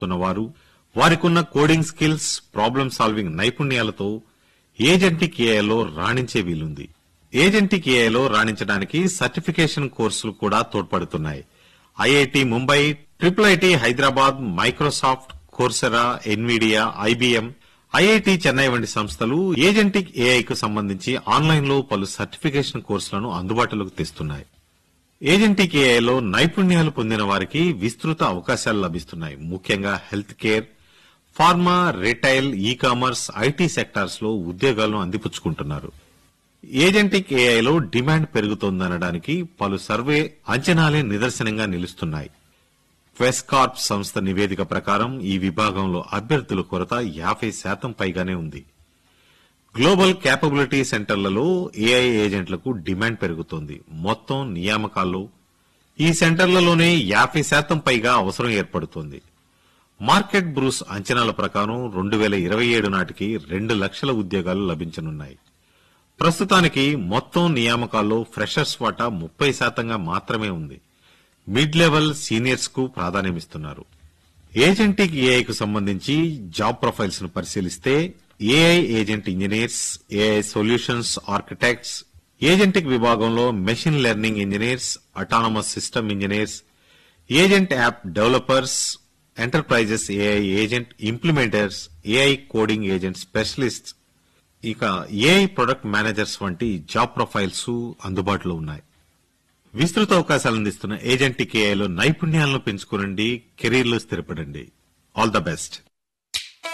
ఉన్నవారు వారికున్న coding skills problem solving నైపుణ్యాలతో ఏజెంటిక్ ఏఐలో రాణించే వీలుంది ఏజెంటిక్ ఏఐలో రాణించడానికి సర్టిఫికేషన్ కోర్సులు కూడా తోడ్పడుతున్నాయి IIT Mumbai triple IT Hyderabad Microsoft Coursera Nvidia IBM IIT Chennai వంటి సంస్థలు ఏజెంటిక్ ఏఐకు సంబంధించి ఆన్లైన్లో పలు సర్టిఫికేషన్ కోర్సులను అందుబాటులోకి తెస్తున్నాయి ఏజెంటిక్ ఏఐలో నైపుణ్యాలు పొందిన వారికి విస్తృత అవకాశాలు లభిస్తున్నాయి ముఖ్యంగా health care pharma retail e commerce IT sectors లో ఉద్యోగాలను అందిపుచ్చుకుంటున్నారు ఏజెంటిక్ ఏఐలో డిమాండ్ పెరుగుతోందనడానికి పలు సర్వే అంచనాలే నిదర్శనంగా నిలుస్తున్నాయి క్వెస్కార్ప్ సంస్థ నివేదిక ప్రకారం ఈ విభాగంలో అభ్యర్థుల కొరత యాభై శాతం పైగానే ఉంది గ్లోబల్ క్యాపబిలిటీ సెంటర్లలో ఏఐ ఏజెంట్లకు డిమాండ్ పెరుగుతోంది మొత్తం నియామకాల్లో ఈ సెంటర్లలోనే యాభై శాతం పైగా అవసరం ఏర్పడుతోంది మార్కెట్ బ్రూస్ అంచనాల ప్రకారం రెండు వేల ఇరవై ఏడు నాటికి రెండు లక్షల ఉద్యోగాలు లభించనున్నాయి ప్రస్తుతానికి మొత్తం నియామకాల్లో ఫ్రెషర్స్ వాటా ముప్పై శాతంగా మాత్రమే ఉంది మిడ్ లెవెల్ సీనియర్స్ కు ప్రాధాన్యమిస్తున్నారు ఏజెంటిక్ ఏఐకు సంబంధించి జాబ్ ప్రొఫైల్స్ ను పరిశీలిస్తే AI agent engineers AI solutions architects agentic విభాగంలో machine learning engineers autonomous system engineers agent app developers enterprises AI agent implementers AI coding agent specialist ఇక ఏఐ ప్రొడక్ట్ మేనేజర్స్ వంటి job profiles అందుబాటులో ఉన్నాయి విస్తృత అవకాశాలు అందిస్తున్న ఏజెంటిక్ ఏఐలో నైపుణ్యాలను పెంచుకోనండి కెరీర్లో స్థిరపడండి ఆల్ ద బెస్ట్